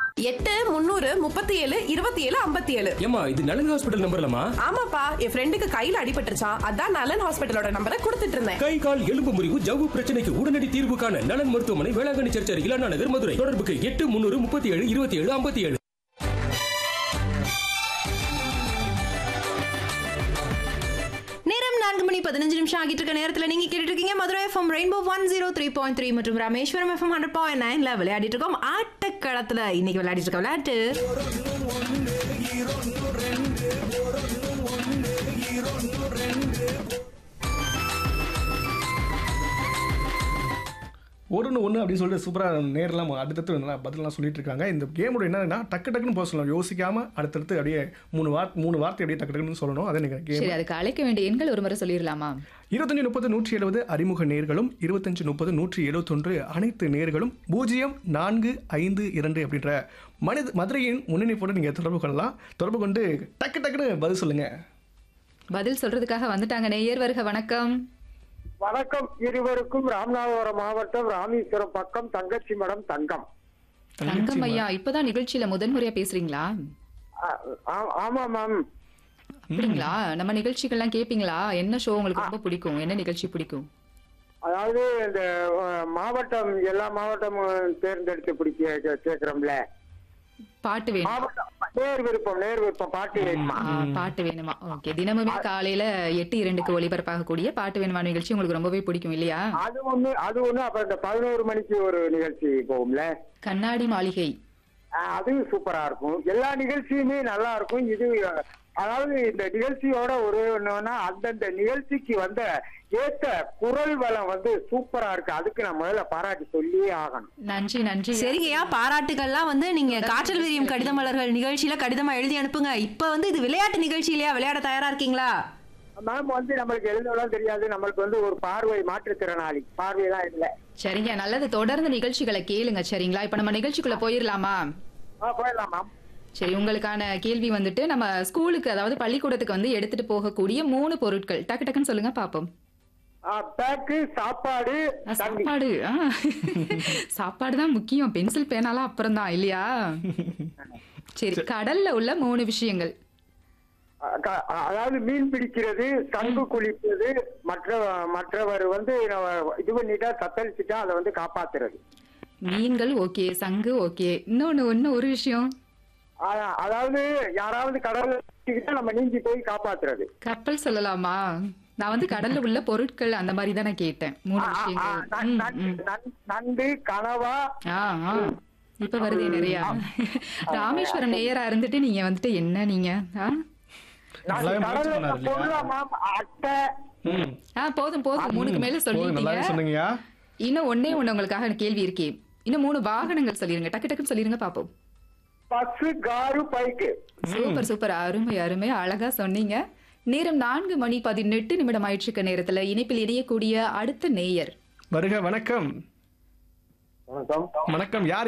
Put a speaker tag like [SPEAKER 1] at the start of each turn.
[SPEAKER 1] எட்டு முந்நூறு முப்பத்தி ஏழு இருபத்தி ஏழு ஐம்பத்தி ஏழு
[SPEAKER 2] ஏமா இது நலன் ஹாஸ்பிட்டல் நம்பர்லமா
[SPEAKER 1] ஆமாப்பா என் ஃப்ரெண்டுக்கு கையில அடிபட்டுருச்சான் அதான் நலன் ஹாஸ்பிட்டலோட நம்பரை கொடுத்துட்டு இருந்தேன்
[SPEAKER 2] கை கால் எலும்பு முறிவு ஜவ்வு பிரச்சனைக்கு உடனடி தீர்வு காண நலன் மருத்துவமனை வேளாங்கண்ணி சர்ச் அருகில் அண்ணா நகர் மதுரை தொடர்புக்கு எட்டு முன்னூறு முப்பத்தி ஏழு இருபத்தி ஏழு ஐம்பத்தி ஏழு
[SPEAKER 3] நேரம் நான்கு மணி பதினஞ்சு நிமிஷம் ஆகிட்டு இருக்க நேரத்துல நீங்க கேட்டுட்டு இருக்கீங்க Madurai FM rainbow one zero three point three மற்றும் ராமேஸ்வரம் எஃப்எம் ஹண்ட்ரட் பாயிண்ட் நைன்ல விளையாடிட்டு இருக்கோம் ஆட்டக்களத்துல இன்னைக்கு விளையாடிட்டு இருக்க விளையாட்டு
[SPEAKER 4] ஒன்று ஒன்று அப்படின்னு சொல்லிட்டு சூப்பராக நேரெல்லாம் அடுத்தடுத்து நல்லா பதிலெலாம் சொல்லிட்டு இருக்காங்க இந்த கேமோட என்னன்னா டக்கு டக்குன்னு போக சொல்லணும் யோசிக்காம அடுத்தடுத்து அப்படியே மூணு வார் மூணு வார்த்தை அப்படியே டக்கு டக்குன்னு சொல்லணும் அதை நீங்கள் கேம்
[SPEAKER 5] சரி அதுக்கு அழைக்க வேண்டிய எண்கள் ஒரு முறை சொல்லிடலாமா
[SPEAKER 4] இருபத்தஞ்சு முப்பது நூற்றி எழுபது அறிமுக நேர்களும் இருபத்தஞ்சு முப்பது நூற்றி எழுபத்தொன்று அனைத்து நேர்களும் பூஜ்ஜியம் நான்கு ஐந்து இரண்டு அப்படின்ற மனித மதுரையின் முன்னணிப்போடு நீங்கள் தொடர்பு கொள்ளலாம் தொடர்பு கொண்டு டக்கு டக்குன்னு பதில் சொல்லுங்கள்
[SPEAKER 5] பதில் சொல்றதுக்காக வந்துட்டாங்க நேயர் வருக வணக்கம்
[SPEAKER 6] வணக்கம் இருவருக்கும் ராமநாதபுரம் மாவட்டம் ராமேஸ்வரம் பக்கம் தங்கச்சி மடம் தங்கம்
[SPEAKER 5] தங்கம் ஐயா இப்பதான் நிகழ்ச்சியில முதன்முறையா பேசுறீங்களா
[SPEAKER 6] ஆ- ஆ- ஆமா மேம்
[SPEAKER 5] அப்படிங்களா நம்ம நிகழ்ச்சிகள்லாம் கேப்பீங்களா என்ன ஷோ உங்களுக்கு ரொம்ப பிடிக்கும் என்ன நிகழ்ச்சி பிடிக்கும்
[SPEAKER 6] அதாவது இந்த அஹ், மாவட்டம் எல்லா மாவட்டமும் தேர்ந்தெடுத்து பிடிக்க கே- கேக்குறோம்ல
[SPEAKER 5] பாட்டு வேணும்
[SPEAKER 6] மாவட்டம் நேர் விருப்பம் நேர் விருப்பம் பாட்டு வேணுமா
[SPEAKER 5] ஆ, பாட்டு வேணுமா ஓகே தினமுமே காலையில எட்டு இரண்டுக்கு ஒளிபரப்பாகக்கூடிய பாட்டு வேணுமா நிகழ்ச்சி உங்களுக்கு ரொம்பவே பிடிக்கும் இல்லையா
[SPEAKER 6] அது ஒண்ணு அது ஒண்ணு அப்ப இந்த பதினோரு மணிக்கு ஒரு நிகழ்ச்சி போகும்ல
[SPEAKER 5] கண்ணாடி மாளிகை
[SPEAKER 6] ஆஹ் அது சூப்பரா இருக்கும் எல்லா நிகழ்ச்சியுமே நல்லா இருக்கும் இது அஹ், அதாவது இந்த நிகழ்ச்சியோட ஒரு ஒண்ணுன்னா அந்தந்த நிகழ்ச்சிக்கு வந்த ஏத்த குரல் வளம் வந்து சூப்பரா இருக்கு அதுக்கு நான் முதல்ல பாராட்டி சொல்லியே ஆகணும்
[SPEAKER 5] நன்றி நன்றி
[SPEAKER 3] சரிங்கய்யா பாராட்டுகள்லாம் வந்து நீங்க காற்றல் விரியும் கடித மலர்கள் நிகழ்ச்சியில கடிதமா எழுதி அனுப்புங்க இப்ப வந்து இது விளையாட்டு நிகழ்ச்சி இல்லையா விளையாட தயாரா இருக்கீங்களா
[SPEAKER 6] மேம் வந்து நம்மளுக்கு எழுதலாம் தெரியாது நம்மளுக்கு வந்து ஒரு பார்வை மாற்றுத்திறனாளி பார்வையெல்லாம் இல்ல
[SPEAKER 5] சரிங்க நல்லது தொடர்ந்து நிகழ்ச்சிகளை கேளுங்க சரிங்களா இப்ப நம்ம நிகழ்ச்சிக்குள்ள போயிடலாமா
[SPEAKER 6] ஆ போயிடலாம் மேம்
[SPEAKER 5] சரி உங்களுக்கான கேள்வி வந்துட்டு நம்ம ஸ்கூலுக்கு அதாவது பள்ளிக்கூடத்துக்கு வந்து எடுத்துட்டு போகக்கூடிய மூணு பொருட்கள் டக்கு டக்குன்னு சொல்லுங்க பாப்போம்
[SPEAKER 6] பேக்கு சாப்பாடு
[SPEAKER 5] ஆ,
[SPEAKER 6] தண்ணி
[SPEAKER 5] சாப்பாடு ஆ. சாப்பாடு தான் முக்கியம் பென்சில் பேனாலாம் அப்புறம் தான் இல்லையா சரி கடல்ல உள்ள மூணு விஷயங்கள்
[SPEAKER 6] அஹ் க- அதாவது மீன் பிடிக்கிறது சங்கு குளிப்பது மற்ற மற்றவர் வந்து நம்ம இது பண்ணிட்டா தத்தளிச்சுட்டா அதை வந்து காப்பாத்துறது
[SPEAKER 5] மீன்கள் ஓகே சங்கு ஓகே இன்னொன்னு ஒண்ணு ஒரு விஷயம்
[SPEAKER 6] அ- அதாவது யாராவது கடல்ல சிக்கிட்டா நம்ம நீந்தி போய் காப்பாத்துறது
[SPEAKER 5] கப்பல் சொல்லலாமா நான் வந்து கடல்ல உள்ள பொருட்கள் அந்த மாதிரி தான் நான் கேட்டேன் மூணு
[SPEAKER 6] ஆ, ஆ,
[SPEAKER 5] விஷயங்கள்
[SPEAKER 6] நன்-
[SPEAKER 5] ம்,
[SPEAKER 6] நன்-
[SPEAKER 5] ம்.
[SPEAKER 6] நன்- நண்டு கனவா
[SPEAKER 5] ஆ ஆ இப்ப வருதே நிறையா ராமேஸ்வரம் நேயரா இருந்துட்டு நீங்க வந்துட்டு என்ன நீங்க ஆ?
[SPEAKER 4] நல்லாவே முயற்சி
[SPEAKER 6] கடல்ல
[SPEAKER 4] பண்ணாரு இல்லையா?
[SPEAKER 6] பொருளா மேம் அட்டை
[SPEAKER 4] ம்
[SPEAKER 5] ஆ போதும் போதும் மூணுக்கு மேல
[SPEAKER 4] போதும்,
[SPEAKER 5] சொல்லிட்டீங்க
[SPEAKER 4] நல்லாவே சொன்னீங்கயா
[SPEAKER 5] இன்னும் ஒண்ணே ஒண்ணு உங்களுக்காக கேள்வி இருக்கே இன்னும் மூணு வாகனங்கள் சொல்லிருங்க டக்கு டக்குன்னு சொல்லிருங்க பாப்போம்
[SPEAKER 6] bus car bike
[SPEAKER 5] super super அருமை அருமை அழகா சொன்னீங்க நேரம் நான்கு மணி பதினெட்டு நிமிடம் ஆயிடுச்சுக்க நேரத்துல இணைப்பில் இணையக்கூடிய அடுத்த நேயர்
[SPEAKER 4] வருக வணக்கம்
[SPEAKER 6] வணக்கம்
[SPEAKER 4] வணக்கம் யார்